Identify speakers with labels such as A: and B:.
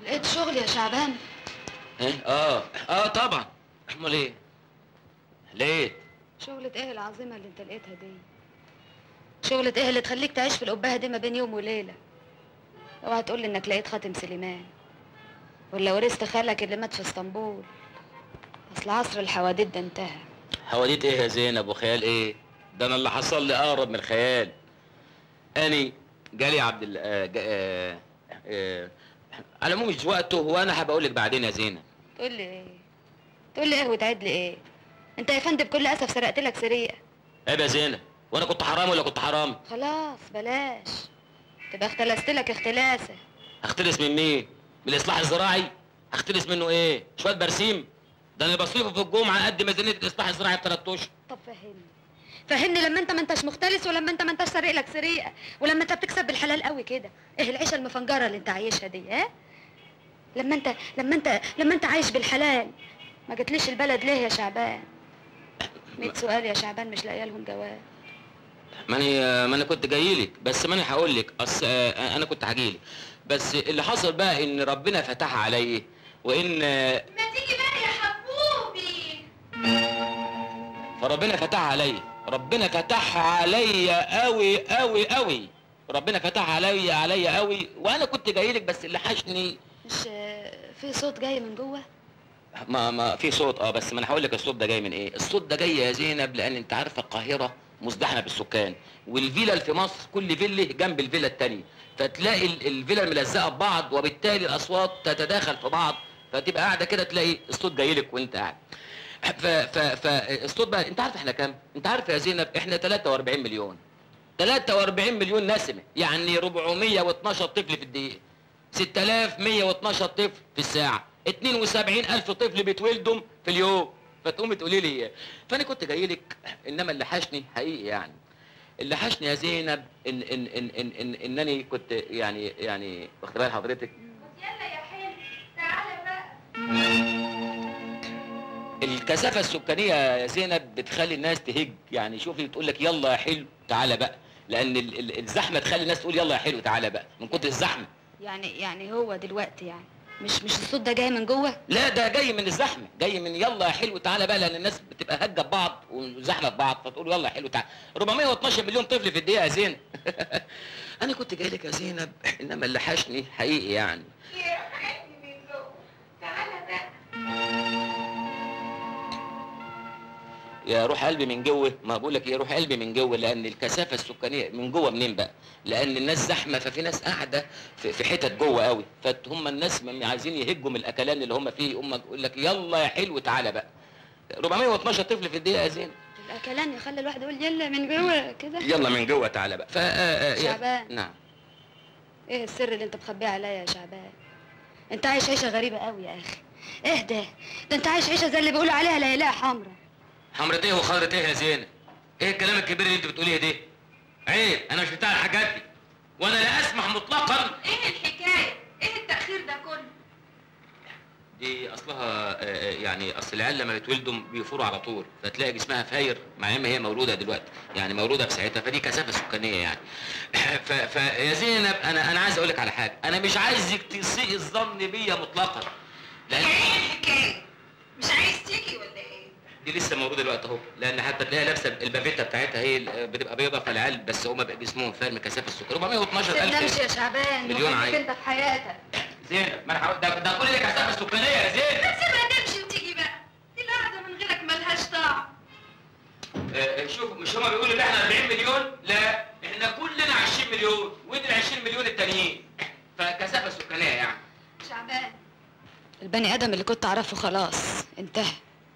A: لقيت شغل يا شعبان
B: ايه اه اه طبعا امال ايه لقيت
A: شغلة ايه العظيمة اللي انت لقيتها دي شغلة ايه اللي تخليك تعيش في القبهة دي ما بين يوم وليلة اوعى تقول لي انك لقيت خاتم سليمان ولا ورثت خالك اللي مات في اسطنبول اصل عصر الحواديت ده انتهى
B: حواديت ايه يا زينب وخيال ايه ده انا اللي حصل لي اقرب من الخيال اني جالي عبد ال آه جا- آه آه على العموم مش وقته وانا هبقى اقول لك بعدين يا زينب
A: تقول لي ايه تقول لي ايه وتعد لي ايه انت يا فندم بكل اسف سرقت لك سرقه
B: عيب يا زينب وانا كنت حرام ولا كنت حرام
A: خلاص بلاش تبقى اختلست لك اختلاسه
B: هختلس من مين من الاصلاح الزراعي هختلس منه ايه شويه برسيم ده انا بصرفه في الجمعه قد ميزانيه الاصلاح الزراعي بثلاث اشهر
A: طب فهمني فهمني لما انت ما انتش مختلس ولما انت ما انتش سارق لك سرقه ولما انت بتكسب بالحلال قوي كده ايه العيشه المفنجره اللي انت عايشها دي ها لما انت لما انت لما انت عايش بالحلال ما جتليش البلد ليه يا شعبان 100 سؤال يا شعبان مش لاقيه لهم جواب
B: ماني ما انا كنت جاي لك بس ماني هقول لك اصل آه، انا كنت هجي لك بس اللي حصل بقى ان ربنا فتح عليا وان آه،
C: ما تيجي بقى يا حبوبي
B: فربنا فتح عليا ربنا فتح عليا قوي قوي قوي ربنا فتح عليا عليا قوي وانا كنت جاي لك بس اللي حشني
A: مش آه، في صوت جاي من جوه
B: ما ما في صوت اه بس ما انا هقول لك الصوت ده جاي من ايه الصوت ده جاي يا زينب لان انت عارفه القاهره مزدحمه بالسكان والفيلا اللي في مصر كل فيلا جنب الفيلا التانية فتلاقي ال- الفيلا الملزقه ببعض وبالتالي الاصوات تتداخل في بعض فتبقى قاعده كده تلاقي الصوت جاي لك وانت قاعد ف ف فالصوت بقى انت عارف احنا كام انت عارف يا زينب احنا 43 مليون 43 مليون نسمه يعني 412 طفل في الدقيقه 6112 طفل في الساعة 72 ألف طفل بيتولدوا في اليوم فتقومي تقولي لي إيه؟ فأنا كنت جاي لك إنما اللي حشني حقيقي يعني اللي حشني يا زينب إن إن إن إن, إن إنني كنت يعني يعني واخد بال حضرتك
C: يلا يا حلو تعالى بقى
B: الكثافة السكانية يا زينب بتخلي الناس تهج يعني شوفي بتقول لك يلا يا حلو تعالى بقى لأن ال- ال- الزحمة تخلي الناس تقول يلا يا حلو تعالى بقى من كتر الزحمة
A: يعني يعني هو دلوقتي يعني مش مش الصوت ده جاي من جوه
B: لا ده جاي من الزحمه جاي من يلا يا حلو تعالى بقى لان الناس بتبقى هجه ببعض وزحمه ببعض فتقول يلا يا حلو تعالى 412 مليون طفل في الدقيقه يا زينب انا كنت جاي لك يا زينب انما اللي حشني حقيقي يعني
C: يا حلو من جوه تعالى بقى
B: يا روح قلبي من جوه ما بقول لك يا روح قلبي من جوه لان الكثافه السكانيه من جوه منين بقى لان الناس زحمه ففي ناس قاعده في, في حتت جوه قوي فهم الناس م- عايزين يهجوا من الاكلان اللي هم فيه هم يقول لك يلا يا حلو تعالى بقى 412 طفل في الدقيقه يا زينب
A: الاكلان يخلي الواحد يقول يلا من جوه كده
B: يلا من جوه تعالى بقى ف آه، آه، يا-
A: شعبان.
B: نعم
A: ايه السر اللي انت مخبيه عليا يا شعبان انت عايش عيشه غريبه قوي يا اخي اهدى ده انت عايش عيشه زي اللي بيقولوا عليها ليلى حمرا
B: حمرة ايه وخضرة ايه يا زينب؟ ايه الكلام الكبير اللي انت بتقوليه ده؟ عيب انا مش بتاع الحاجات دي وانا لا اسمح مطلقا
C: ايه الحكايه ايه التاخير ده كله
B: دي اصلها آه، آه، يعني اصل العيال لما بيتولدوا بيفوروا على طول فتلاقي جسمها فاير مع ان هي مولوده دلوقتي يعني مولوده في ساعتها فدي كثافه سكانيه يعني ف... ف... يا زينب انا انا عايز اقول لك على حاجه انا مش عايزك تسيء الظن بيا مطلقا لان
C: ايه الحكايه مش عايز تيجي ولا ايه
B: دي لسه موجوده دلوقتي اهو لان حتى تلاقيها لابسه البافيتا بتاعتها هي ال- بتبقى بيضه فالعيال بس هم بقى جسمهم فارم كثافه السكر 412
A: تندمش
B: الف
A: يا شعبان
B: مليون
A: وخليك
B: عيب.
A: انت في حياتك
B: زينب ما انا هقول- ده ده كل دي كثافه سكانيه يا زينب
C: ما تسيبها تمشي وتيجي بقى دي القعده من غيرك ملهاش طعم
B: آه، شوف مش هما بيقولوا ان احنا 40 مليون لا احنا كلنا 20 مليون ودي ال 20 مليون التانيين فكثافه سكانيه يعني
C: شعبان
A: البني ادم اللي كنت اعرفه خلاص انتهى